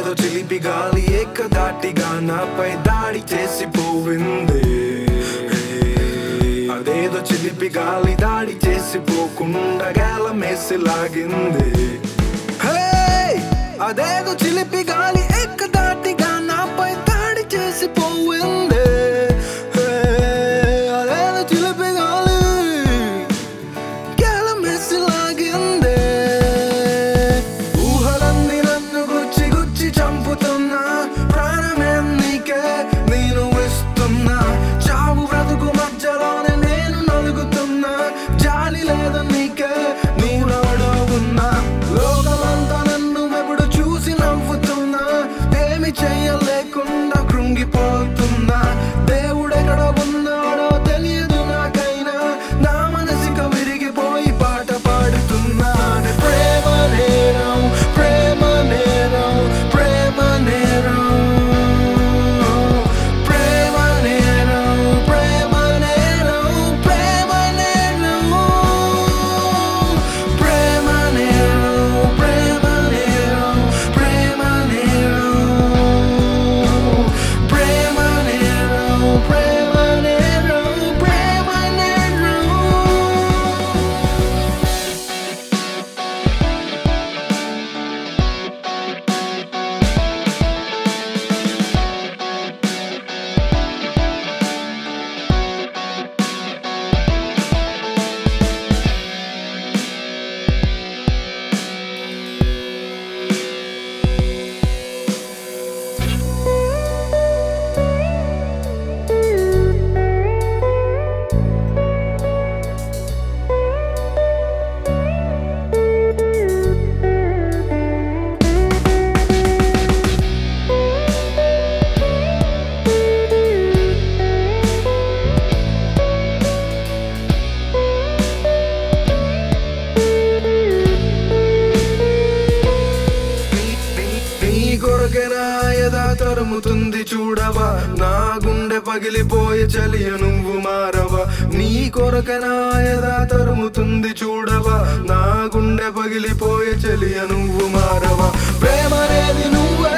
అదేదో చిలిపి గాలి ఏకదాటిగా నాపై దాడి చేసి పోవింది అదేదో చిలిపి గాలి దాడి చేసి పోకుండా గేలమేసి లాగింది హే! అదేదో చిలిపి గాలి ఏకదాటిగా నాపై దాడి చేసి పోయింది హే! అదేదో చిలిపి గాలి గేలమేసి లాగింది ఊహలన్నీ నన్ను గుచ్చి గుచ్చి చంపుతున్నా ప్రాణమే నీకే నేను ఇస్తున్నా చావు బ్రతుకు మధ్యలోనే నేను నలుగుతున్నా జాలి లేదు నీకే నువ్వు నాలో ఉన్నా లోకమంతా నన్ను ఎప్పుడు చూసి నవ్వుతున్నా ఏమి చెయ్యలేకుండా కృంగిపోతున్నా దేవుడెక్కడ ఉన్నాడో తెలియదు నాకైనా నా మనసుక విరిగిపోయి పాట పాడుతున్నా ప్రేమ నేరం ప్రేమ నేరం ప్రేమ నేరం ప్రేమ నేరం ప్రేమ నేరం ప్రేమ నేరం ప్రేమ నేరం ప్రేమ నేరం ప్రేమ నేరం ప్రేమ నేరం ప్రేమ నేరం ప్రేమ నేరం నీ కొరకే నా యదా తరుముతుంది చూడవా నా గుండె పగిలిపోయే చలియ నువ్వు మారవా నీ కొరకే నా యదా తరుముతుంది చూడవా నా గుండె పగిలిపోయే చలియ నువ్వు మారవా ప్రేమ అనేది నువ్వు